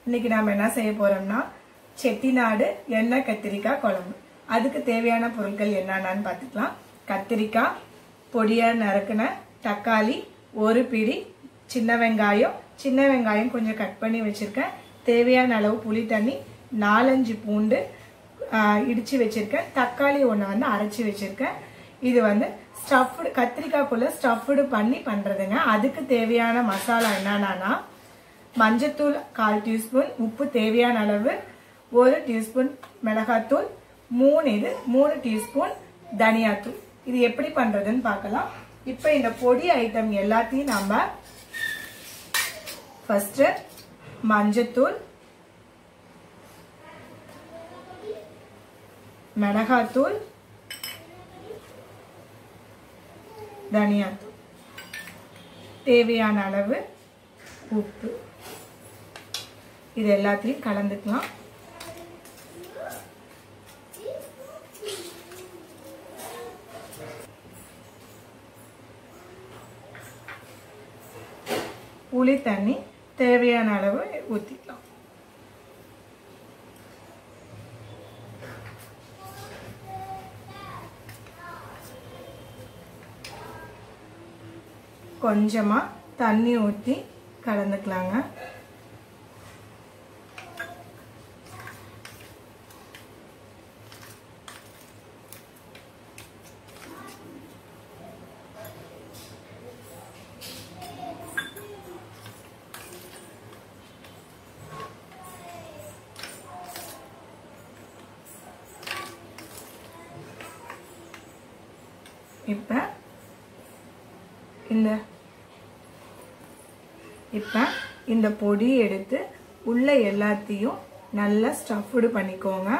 இன்னைக்கு நாம என்ன செய்ய போறோம்னா செட்டிநாடு எண்ணெய் கத்திரிக்காய் குழம்பு அதுக்கு தேவையான பொருட்கள் என்னென்னு பார்த்துக்கலாம் கத்திரிக்காய் பொடியா நறுக்குன தக்காளி ஒரு பிடி சின்ன வெங்காயம் சின்ன வெங்காயம் கொஞ்சம் கட் பண்ணி வச்சிருக்கேன் தேவையான அளவு புளி தண்ணி நாலஞ்சு பூண்டு ஆஹ், இடிச்சு வச்சிருக்கேன் தக்காளி ஒன்று வந்து அரைச்சி வச்சிருக்கேன் இது வந்து ஸ்டஃப்டு கத்திரிக்காய்க்குள்ள ஸ்டஃப்டு பண்ணி பண்றதுங்க அதுக்கு தேவையான மசாலா என்னன்னா மஞ்சத்தூள் கால் டீஸ்பூன் உப்பு தேவையான அளவு ஒரு டீஸ்பூன் மிளகாத்தூள் மூணு இது மூணு டீஸ்பூன் தனியாத்தூள் இது எப்படி பண்றதுன்னு பார்க்கலாம் இப்போ இந்த பொடி ஐட்டம் எல்லாத்தையும் நம்ம ஃபர்ஸ்ட் மஞ்சத்தூள் மிளகாத்தூள் தனியாத்தூள் தேவையான அளவு உப்பு இது எல்லாத்தையும் கலந்துக்கலாம் புளி தண்ணி தேவையான அளவு ஊற்றிக்கலாம் கொஞ்சமா தண்ணி ஊற்றி கலந்துக்கலாங்க இப்போ இந்த இப்போ இந்த பொடி எடுத்து உள்ள எல்லாத்தையும் நல்லா ஸ்டஃப்டு பண்ணிக்கோங்க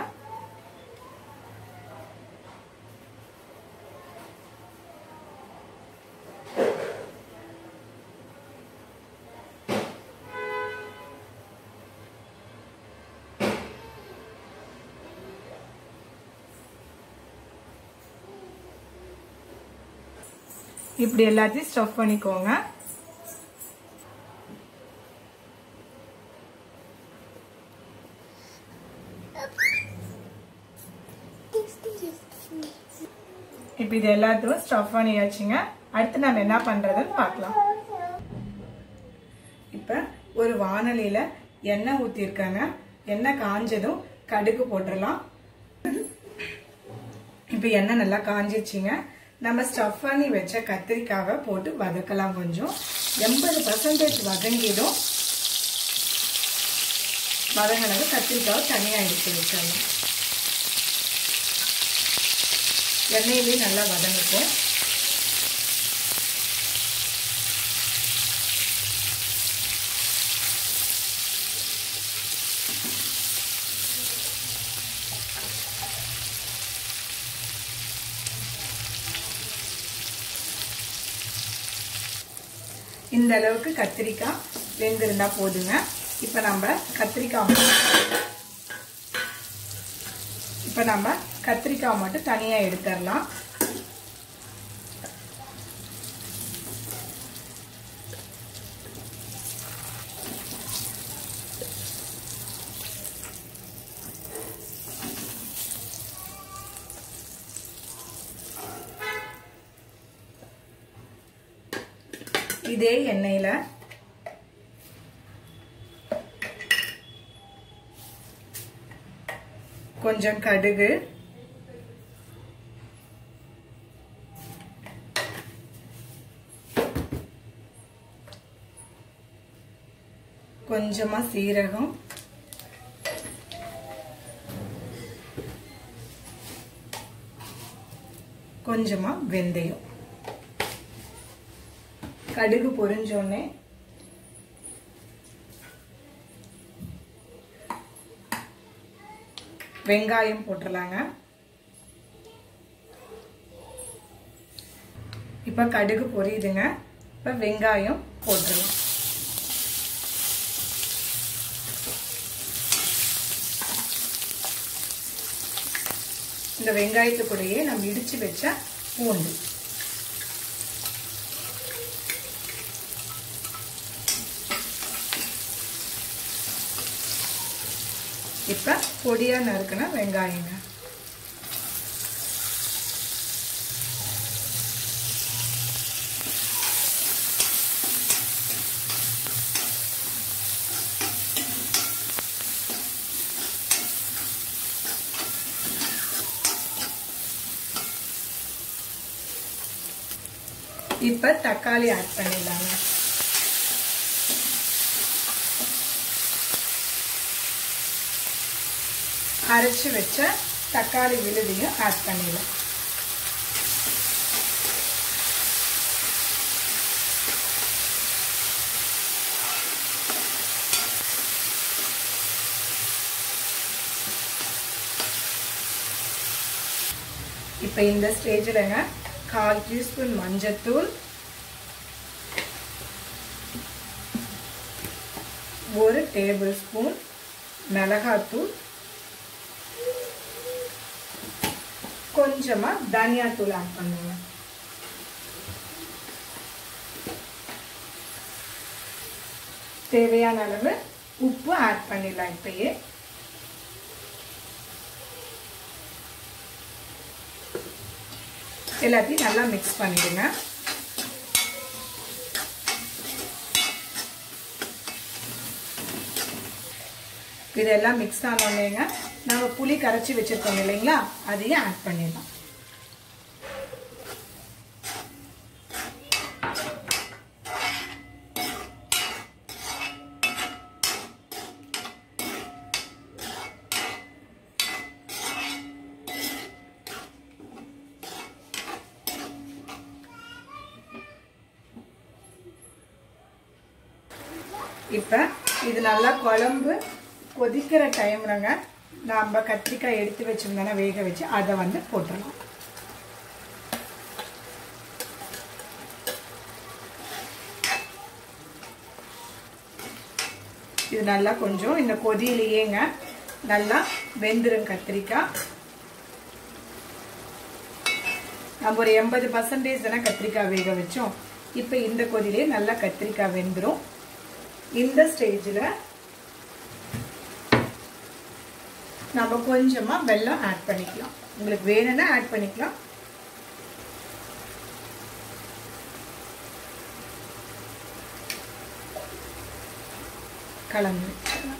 இப்படி எல்லாத்தையும் ஸ்டஃப் பண்ணிக்கோங்க இப்போ இது எல்லாத்தையும் ஸ்டஃப் பண்ணியாச்சுங்க அடுத்து நம்ம என்ன பண்றதுன்னு பார்க்கலாம் இப்போ ஒரு வானலியில எண்ணெய் ஊற்றிருக்காங்க எண்ணெய் காஞ்சதும் கடுகு போட்டுடலாம் இப்போ எண்ணெய் நல்லா காஞ்சிச்சுங்க நம்ம ஸ்டஃப் பண்ணி வச்ச கத்திரிக்காவை போட்டு வதக்கலாம் கொஞ்சம் எண்பது பர்சன்டேஜ் வதங்கிடும் வதங்கினது கத்திரிக்காவை தனியாக எடுத்து வச்சிடலாம் எண்ணெயிலேயே நல்லா வதங்கட்டும் இந்த அளவுக்கு கத்திரிக்காய் வெந்திருந்தா போதுங்க இப்போ நம்ம கத்திரிக்காய் இப்போ நம்ம கத்திரிக்காய் மட்டும் தனியாக எடுத்துடலாம் இதே எண்ணெயில கொஞ்சம் கடுகு கொஞ்சமா சீரகம் கொஞ்சமா வெந்தயம் கடுகு பொரிஞ்சோடனே வெங்காயம் போட்டுடலாங்க இப்ப கடுகு பொரியுதுங்க இப்ப வெங்காயம் போட்டுடலாம் இந்த வெங்காயத்துக்கூடயே நம்ம இடிச்சு வச்ச பூண்டு இப்போ பொடியாக நறுக்கின வெங்காயங்க இப்போ தக்காளி ஆட் பண்ணிடலாங்க அரைச்சி வச்ச தக்காளி விழுதியும் ஆட் பண்ணிடலாம் இப்போ இந்த ஸ்டேஜில்ங்க கால் டீஸ்பூன் மஞ்சத்தூள் ஒரு டேபிள் ஸ்பூன் மிளகாத்தூள் கொஞ்சமா தனியாத்தூள் ஆட் பண்ணுங்க தேவையான அளவு உப்பு ஆட் பண்ணிடலாம் இப்பயே எல்லாத்தையும் நல்லா மிக்ஸ் பண்ணிடுங்க இதெல்லாம் மிக்ஸ் ஆனோடனேங்க நம்ம புளி கரைச்சி வச்சிருக்கோம் இல்லைங்களா அதையும் ஆட் பண்ணிடலாம் இப்போ இது நல்லா குழம்பு கொதிக்கிற டைம்லங்க நம்ம கத்திரிக்காய் எடுத்து வச்சிருந்தோன்னா வேக வச்சு அதை வந்து போட்டுடலாம் இது நல்லா கொஞ்சம் இந்த கொதியிலேயேங்க நல்லா வெந்துரும் கத்திரிக்காய் நம்ம ஒரு எண்பது பர்சன்டேஜ் தானே கத்திரிக்காய் வேக வச்சோம் இப்போ இந்த கொதிலே நல்லா கத்திரிக்காய் வெந்துடும் இந்த ஸ்டேஜில் நம்ம கொஞ்சமாக வெல்லம் ஆட் பண்ணிக்கலாம் உங்களுக்கு வேணும்னா ஆட் பண்ணிக்கலாம் கலந்து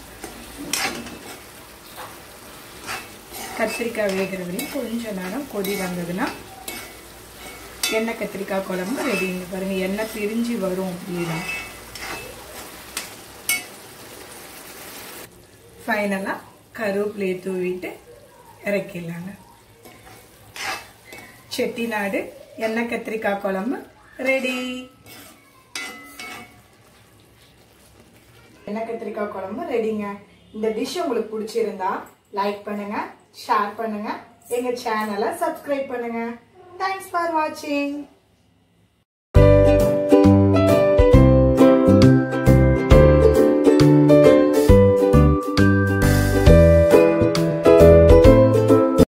கத்திரிக்காய் வேகிற வரையும் கொஞ்ச நேரம் கொதி வந்ததுன்னா எண்ணெய் கத்திரிக்காய் குழம்பு ரெடிங்க பாருங்க எண்ணெய் பிரிஞ்சு வரும் அப்படின்னா ஃபைனலாக கருவேப்பிலையை தூவிட்டு இறக்கிடலாங்க செட்டிநாடு எண்ணெய் கத்திரிக்காய் குழம்பு ரெடி எண்ணெய் கத்திரிக்காய் குழம்பு ரெடிங்க இந்த டிஷ் உங்களுக்கு பிடிச்சிருந்தா லைக் பண்ணுங்க ஷேர் பண்ணுங்க எங்க சேனலை சப்ஸ்கிரைப் பண்ணுங்க தேங்க்ஸ் ஃபார் வாட்சிங்